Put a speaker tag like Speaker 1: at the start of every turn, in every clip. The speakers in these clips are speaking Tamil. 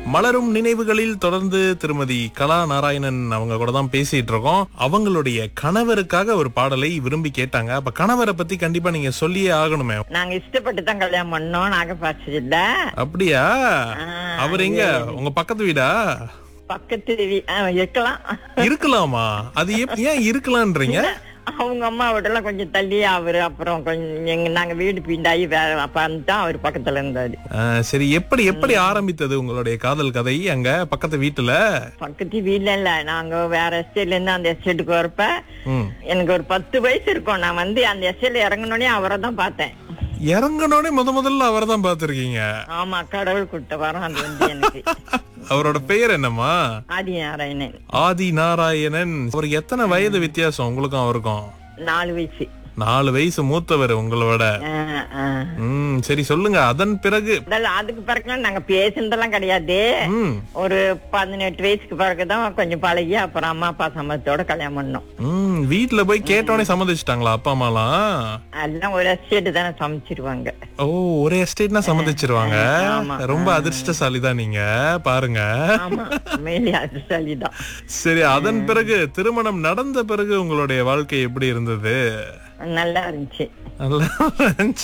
Speaker 1: மலரும் நினைவுகளில் தொடர்ந்து திருமதி கலா நாராயணன் அவங்க கூட தான் பேசிட்டு இருக்கோம் அவங்களுடைய கணவருக்காக ஒரு பாடலை விரும்பி கேட்டாங்க அப்ப கணவரை பத்தி கண்டிப்பா நீங்க சொல்லியே ஆகணுமே
Speaker 2: நாங்க இஷ்டப்பட்டு தான் கல்யாணம் பண்ணோம் நாகப்பாசியில
Speaker 1: அப்படியா
Speaker 2: ஆ,
Speaker 1: அவர் எங்க உங்க பக்கத்து வீடா
Speaker 2: பக்கத்து வீ- ஆ, இருக்கலாம்
Speaker 1: இருக்கலாமா அது எப்- ஏன் இருக்கலான்றீங்க
Speaker 2: அவங்க அம்மா வீட்டெல்லாம் கொஞ்சம் தள்ளி அவரு அப்புறம் கொஞ்சம் எங்க நாங்க வீடு பீண்டாயி வேற அப்ப தான் அவர் பக்கத்துல இருந்தாரு
Speaker 1: ஆ, சரி எப்படி எப்படி ஆரம்பித்தது உங்களுடைய காதல் கதை அங்க பக்கத்து வீட்டுல
Speaker 2: பக்கத்து வீட்ல இல்ல நாங்க வேற எஸ்டேட்ல இருந்து அந்த எஸ்டேட்டுக்கு வரப்ப
Speaker 1: ம்.
Speaker 2: எனக்கு ஒரு பத்து வயசு இருக்கும் நான் வந்து அந்த எஸ்டேட்ல இறங்கினோடனே அவரை தான் பார்த்தேன்
Speaker 1: இறங்கனோடனே முத முதல்ல அவரை தான் பாத்திருக்கீங்க
Speaker 2: ஆமா கடவுள் கூட்ட வரோம் அது வந்து எனக்கு
Speaker 1: அவரோட பெயர் என்னம்மா
Speaker 2: ஆதி நாராயணன்
Speaker 1: ஆதி நாராயணன் அவருக்கு எத்தனை வயது வித்தியாசம் உங்களுக்கும் அவருக்கும்
Speaker 2: நாலு வயசு
Speaker 1: நாலு வயசு மூத்தவர் உங்களோட
Speaker 2: ஆ, ஆ.
Speaker 1: ம் சரி சொல்லுங்க அதன் பிறகு
Speaker 2: அதெல்லாம் அதுக்கு பிறகுலாம் நாங்க பேசுனதெல்லாம் கிடையாது
Speaker 1: ம்
Speaker 2: ஒரு பதினெட்டு வயசுக்கு பிறகுதான் கொஞ்சம் பழகி அப்புறம் அம்மா அப்பா சம்மதத்தோட கல்யாணம் பண்ணோம்
Speaker 1: ம் வீட்டுல போய் கேட்டோடனே சம்மதிச்சிட்டாங்களா அப்பா அம்மாலாம்
Speaker 2: அதெல்லாம் ஒரு எஸ்டேட் தானே சமைச்சிருவாங்க
Speaker 1: ஓ ஒரு எஸ்டேட்னா சம்மதிச்சிருவாங்க
Speaker 2: ஆமா.
Speaker 1: ரொம்ப அதிர்ஷ்டசாலி தான் நீங்க பாருங்க
Speaker 2: ஆமா மேலே அது சரிதான்
Speaker 1: சரி அதன் பிறகு திருமணம் நடந்த பிறகு உங்களுடைய வாழ்க்கை எப்படி இருந்தது
Speaker 2: நல்லா இருந்துச்சு
Speaker 1: நல்லா இருந்துச்சு.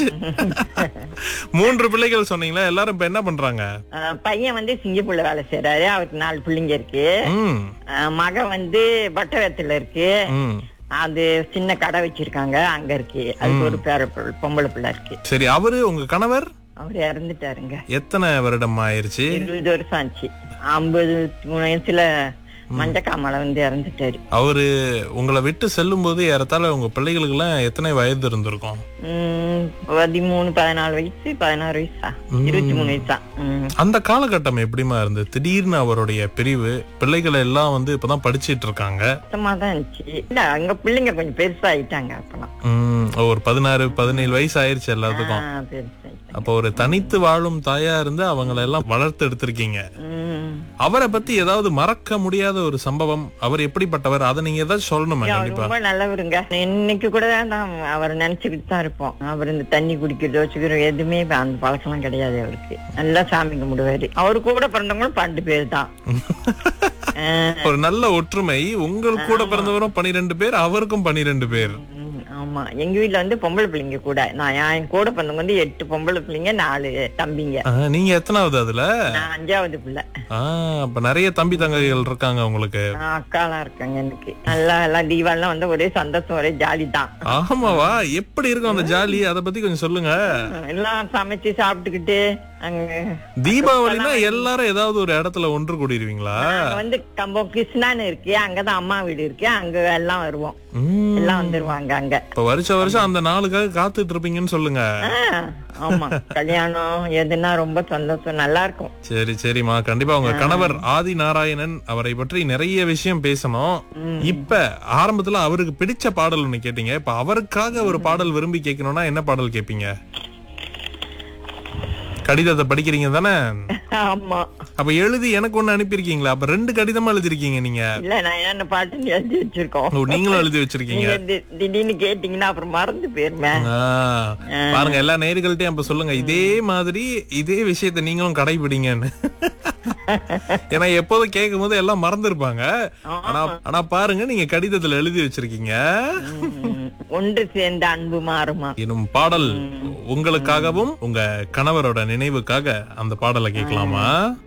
Speaker 1: மூன்று பிள்ளைகள் சொன்னீங்களா எல்லாரும் இப்ப என்ன பண்றாங்க
Speaker 2: ஆ, பையன் வந்து சிங்கப்பூர்ல வேலை செய்யறாரு அவருக்கு நாலு பிள்ளைங்க இருக்கு
Speaker 1: ம்
Speaker 2: ஆ, மகன் வந்து பட்டவத்துல இருக்கு
Speaker 1: ம்
Speaker 2: அது சின்ன கடை வச்சிருக்காங்க அங்க இருக்கு அதுக்கு ஒரு பேர பிள்ளை- பொம்பளை பிள்ளை இருக்கு
Speaker 1: சரி அவரு உங்க கணவர்
Speaker 2: அவர் இறந்துட்டாருங்க
Speaker 1: எத்தனை வருடம் ஆயிருச்சு
Speaker 2: இருபது வருஷம் ஆச்சு ஐம்பது மூணு வயசுல மஞ்சக்காமலை வந்து இறந்துட்டாரு
Speaker 1: அவரு உங்களை விட்டு செல்லும் போது ஏறத்தாழ உங்க பிள்ளைகளுக்கு எல்லாம் எத்தனை வயது இருந்திருக்கும்
Speaker 2: உம் பதிமூணு பதினாலு வயசு பதினாறு வயசா இருபத்தி மூணு வயசா உம்
Speaker 1: அந்த காலகட்டம் எப்படிமா இருந்தது திடீர்னு அவருடைய பிரிவு பிள்ளைகள் எல்லாம் வந்து இப்பதான் படிச்சிட்டு இருக்காங்க
Speaker 2: கஷ்டமா தான் இருந்துச்சு இல்ல அங்க பிள்ளைங்க கொஞ்சம் பெருசாயிட்டாங்க அப்பெல்லாம்
Speaker 1: உம் ஒரு பதினாறு பதினேழு வயசு ஆயிருச்சு எல்லாத்துக்கும்
Speaker 2: ஆ, பெருசாயிட்டாங்க
Speaker 1: அப்ப ஒரு தனித்து வாழும் தாயா இருந்து அவங்கள எல்லாம் வளர்த்து எடுத்திருக்கீங்க
Speaker 2: உம்
Speaker 1: அவரை பத்தி ஏதாவது மறக்க முடியாத ஒரு சம்பவம் அவர் எப்படிப்பட்டவர் அதை நீங்க ஏதாவது சொல்லணுமா
Speaker 2: அவர்
Speaker 1: கண்டிப்பா
Speaker 2: ரொம்ப நல்லவருங்க இன்னைக்கு கூட தான் அவர் நினைச்சுக்கிட்டு தான் இருப்போம் அவர் இந்த தண்ணி குடிக்கிறதோ வச்சுக்கிறோம் எதுவுமே இப்ப அந்த பழக்கம்லாம் கிடையாது அவருக்கு நல்லா சாமி கும்பிடுவாரு அவரு கூட பிறந்தவங்களும் பன்னெண்டு பேர் தான் ஆ,
Speaker 1: ஒரு நல்ல ஒற்றுமை உங்கள் கூட பிறந்தவரும் பனிரெண்டு பேர் அவருக்கும் பனிரெண்டு பேர்
Speaker 2: ம், ஆமா எங்க வீட்ல வந்து பொம்பளை பிள்ளைங்க கூட நான் என் கூட பிறந்தவங்க வந்து எட்டு பொம்பளை பிள்ளைங்க நாலு தம்பிங்க
Speaker 1: ஆ, நீங்க எத்தனாவது அதுல
Speaker 2: நான் அஞ்சாவது பிள்ளை
Speaker 1: ஆ அப்ப நிறைய தம்பி தங்கைகள் இருக்காங்க உங்களுக்கு
Speaker 2: நான் அக்காலாம் இருக்காங்க எனக்கு நல்லா எல்லாம் தீபாவளிலாம் வந்து ஒரே சந்தோஷம் ஒரே ஜாலி தான்
Speaker 1: ஆமாவா எப்படி இருக்கும் அந்த ஜாலி அத பத்தி கொஞ்சம் சொல்லுங்க
Speaker 2: எல்லாம் சமைச்சு சாப்பிட்டுக்கிட்டு அங்க
Speaker 1: தீபாவளினா எல்லாரும் ஏதாவது ஒரு இடத்துல ஒன்று கூடிடுவீங்களா
Speaker 2: நாங்க வந்து கம்பம் கிருஷ்ணான்னு இருக்கு அங்கதான் அம்மா வீடு இருக்கு அங்க எல்லாம் வருவோம்
Speaker 1: ம்,
Speaker 2: எல்லாம் வந்துருவாங்க அங்க
Speaker 1: இப்ப வருஷ வருஷம் அந்த நாளுக்காக காத்துட்டு இருப்பீங்கன்னு சொல்லுங்க
Speaker 2: ஆ, ஆமா கல்யாணம் எதுனா ரொம்ப சந்தோஷம் நல்லா இருக்கும்
Speaker 1: சரி சரிம்மா கண்டிப்பா உங்க கணவர் ஆதி நாராயணன் அவரை பற்றி நிறைய விஷயம் பேசணும் இப்ப ஆரம்பத்துல அவருக்கு பிடிச்ச பாடல் ஒண்ணு கேட்டீங்க இப்ப அவருக்காக ஒரு பாடல் விரும்பி கேட்கணும்னா என்ன பாடல் கேட்பீங்க கடிதத்தை படிக்கிறீங்க தானே
Speaker 2: ஆமா
Speaker 1: அப்ப எழுதி எனக்கு ஒண்ணு அனுப்பியிருக்கீங்களா அப்ப ரெண்டு கடிதமா எழுதிருக்கீங்க நீங்க
Speaker 2: இல்ல நான் என்ன பாட்டுன்னு எழுதி வச்சிருக்கோம்
Speaker 1: ஓ, நீங்களும் எழுதி வச்சிருக்கீங்க
Speaker 2: நீங்க தி- திடீர்னு கேட்டீங்கன்னா அப்புறம் மறந்து போயிருமே
Speaker 1: ஆ, பாருங்க எல்லா நேர்கள்ட்டையும் அப்ப சொல்லுங்க இதே மாதிரி இதே விஷயத்த நீங்களும் கடைபிடிங்கன்னு ஏன்னா எப்போதும் கேட்கும் போது எல்லாம் மறந்துருப்பாங்க ஆனா ஆனா பாருங்க நீங்க கடிதத்துல எழுதி வச்சிருக்கீங்க
Speaker 2: ம், ஒன்று சேர்ந்த அன்பு மாறுமா
Speaker 1: எனும் பாடல் உங்களுக்காகவும் உங்க கணவரோட நினைவுக்காக அந்த பாடலை கேட்கலாமா